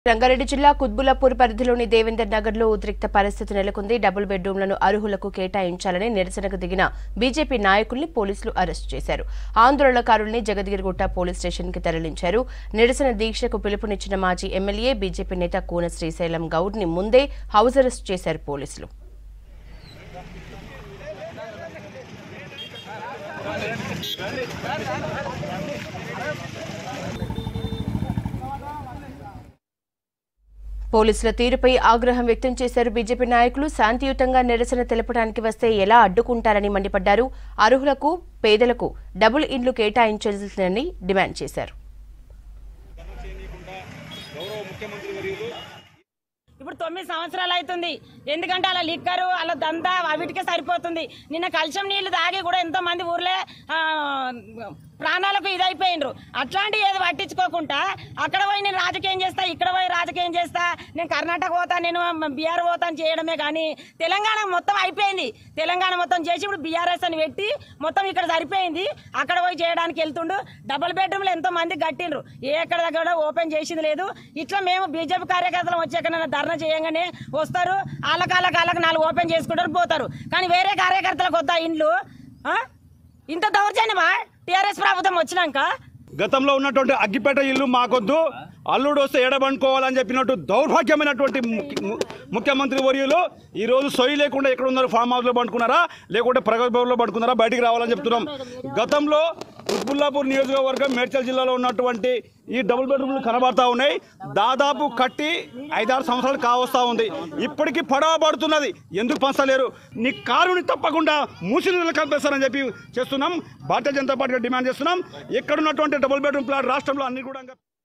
రంగారెడ్డి జిల్లా కుత్బుల్లాపూర్ పరిధిలోని దేవేందర్ నగర్ లో ఉద్రిక్త పరిస్థితి నెలకొంది డబుల్ బెడ్రూమ్లను అర్హులకు కేటాయించాలని నిరసనకు దిగిన బీజేపీ నాయకుల్ని పోలీసులు అరెస్టు చేశారు ఆందోళనకారుల్ని జగద్గిరిగుట్ట పోలీస్ స్టేషన్ కి తరలించారు నిరసన దీక్షకు పిలుపునిచ్చిన మాజీ ఎమ్మెల్యే బీజేపీ నేత కూన శ్రీశైలం గౌడ్ ని ముందే హౌస్ అరెస్ట్ చేశారు పోలీసులు పోలీసుల తీరుపై ఆగ్రహం వ్యక్తం చేశారు బీజేపీ నాయకులు శాంతియుతంగా నిరసన తెలపడానికి వస్తే ఎలా అడ్డుకుంటారని మండిపడ్డారు అర్హులకు పేదలకు డబుల్ ఇండ్లు కేటాయించాల్సిందని డిమాండ్ చేశారు ఇప్పుడు తొమ్మిది సంవత్సరాలు అవుతుంది ఎందుకంటే అలా లిక్కరు అలా దందా అవిటికే సరిపోతుంది నిన్న కలుషం నీళ్లు తాగి కూడా ఎంతో మంది ఊర్లే ఆ, ప్రాణాలకు ఇదైపోయినరు అట్లాంటి ఏది పట్టించుకోకుండా అక్కడ పోయి నేను రాజకీయం చేస్తా ఇక్కడ పోయి రాజకీయం చేస్తా నేను కర్ణాటక పోతా నేను బీఆర్ పోతా అని చేయడమే కానీ తెలంగాణ మొత్తం అయిపోయింది తెలంగాణ మొత్తం చేసి ఇప్పుడు బీఆర్ఎస్ అని పెట్టి మొత్తం ఇక్కడ సరిపోయింది అక్కడ పోయి చేయడానికి వెళ్తుండు డబుల్ బెడ్రూమ్లు ఎంతో మంది కట్టిండ్రు ఏ ఎక్కడ దగ్గర కూడా ఓపెన్ చేసింది లేదు ఇట్లా మేము బీజేపీ కార్యకర్తలు వచ్చాక ధర్నా చేయంగానే వస్తారు వాళ్ళకి వాళ్ళకి వాళ్ళకి నాలుగు ఓపెన్ చేసుకుంటారు పోతారు కానీ వేరే కార్యకర్తలకు వద్దా ఇండ్లు ఆ? ఇంత దౌర్జన్యమా టీఆర్ఎస్ ప్రభుత్వం వచ్చినాక గతంలో ఉన్నటువంటి అగ్గిపేట ఇల్లు మాకొద్దు అల్లుడు వస్తే ఎడబండుకోవాలని చెప్పినట్టు దౌర్భాగ్యమైనటువంటి ముఖ్య- ము- ముఖ్యమంత్రి వర్యులు ఈ రోజు సొయ్యి లేకుండా ఎక్కడ ఉన్నారు ఫామ్ హౌస్లో పండుకున్నారా లేకుంటే ప్రగతి భవన్లో పండుకున్నారా బయటికి రావాలని చెప్తున్నాం గతంలో ఉత్బుల్లాపూర్ నియోజకవర్గం మేడ్చల్ జిల్లాలో ఉన్నటువంటి ఈ డబుల్ బెడ్రూమ్లు కనబడతా ఉన్నాయి దాదాపు కట్టి ఐదారు సంవత్సరాలు కావస్తా ఉంది ఇప్పటికీ పడవ పడుతున్నది ఎందుకు పంచలేరు నీ కారుని తప్పకుండా మూసి నీళ్ళు కల్పిస్తారని చెప్పి చేస్తున్నాం భారతీయ జనతా పార్టీ డిమాండ్ చేస్తున్నాం ఎక్కడున్నటువంటి డబుల్ బెడ్రూమ్ ప్లాట్ రాష్ట్రంలో అన్ని కూడా